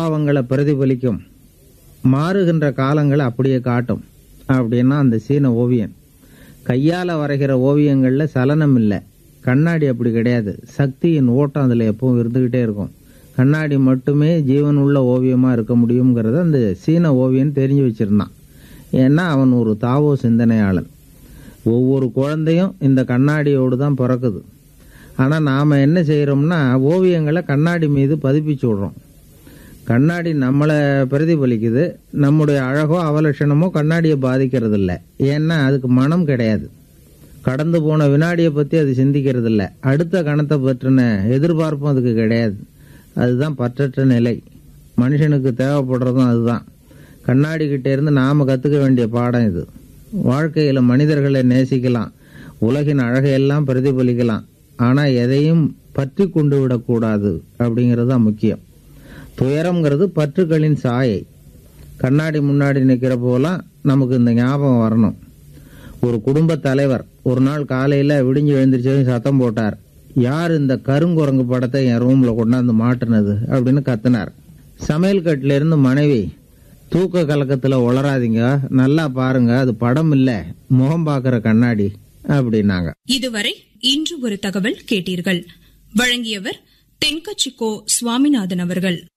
முகபாவங்களை பிரதிபலிக்கும் மாறுகின்ற காலங்களை அப்படியே காட்டும் அப்படின்னா அந்த சீன ஓவியன் கையால் வரைகிற ஓவியங்களில் சலனம் இல்லை கண்ணாடி அப்படி கிடையாது சக்தியின் ஓட்டம் அதில் எப்பவும் இருந்துக்கிட்டே இருக்கும் கண்ணாடி மட்டுமே ஜீவன் உள்ள ஓவியமாக இருக்க முடியுங்கிறத அந்த சீன ஓவியன் தெரிஞ்சு வச்சிருந்தான் ஏன்னா அவன் ஒரு தாவோ சிந்தனையாளன் ஒவ்வொரு குழந்தையும் இந்த கண்ணாடியோடு தான் பிறக்குது ஆனால் நாம் என்ன செய்கிறோம்னா ஓவியங்களை கண்ணாடி மீது பதிப்பிச்சு விடுறோம் கண்ணாடி நம்மளை பிரதிபலிக்குது நம்முடைய அழகோ அவலட்சணமோ கண்ணாடியை பாதிக்கிறது இல்லை ஏன்னா அதுக்கு மனம் கிடையாது கடந்து போன வினாடியை பற்றி அது சிந்திக்கிறது இல்லை அடுத்த கணத்தை பற்றின எதிர்பார்ப்பும் அதுக்கு கிடையாது அதுதான் பற்றற்ற நிலை மனுஷனுக்கு தேவைப்படுறதும் அதுதான் கண்ணாடி கிட்ட இருந்து நாம் கற்றுக்க வேண்டிய பாடம் இது வாழ்க்கையில் மனிதர்களை நேசிக்கலாம் உலகின் அழகையெல்லாம் பிரதிபலிக்கலாம் ஆனால் எதையும் பற்றி கொண்டு விடக்கூடாது அப்படிங்கிறது தான் முக்கியம் துயரம்ங்கிறது பற்றுகளின் சாயை கண்ணாடி முன்னாடி நிற்கிற போலாம் நமக்கு இந்த ஞாபகம் வரணும் ஒரு குடும்ப தலைவர் ஒரு நாள் காலையில் விடிஞ்சு எழுந்திரிச்சதும் சத்தம் போட்டார் யார் இந்த கருங்குரங்கு படத்தை என் ரூமில் கொண்டாந்து மாட்டுனது அப்படின்னு கத்தினார் சமையல் கட்டில இருந்து மனைவி தூக்க கலக்கத்தில் உளராதீங்க நல்லா பாருங்க அது படம் இல்லை முகம் பார்க்குற கண்ணாடி அப்படின்னாங்க இதுவரை இன்று ஒரு தகவல் கேட்டீர்கள் வழங்கியவர் தென்கச்சிக்கோ சுவாமிநாதன் அவர்கள்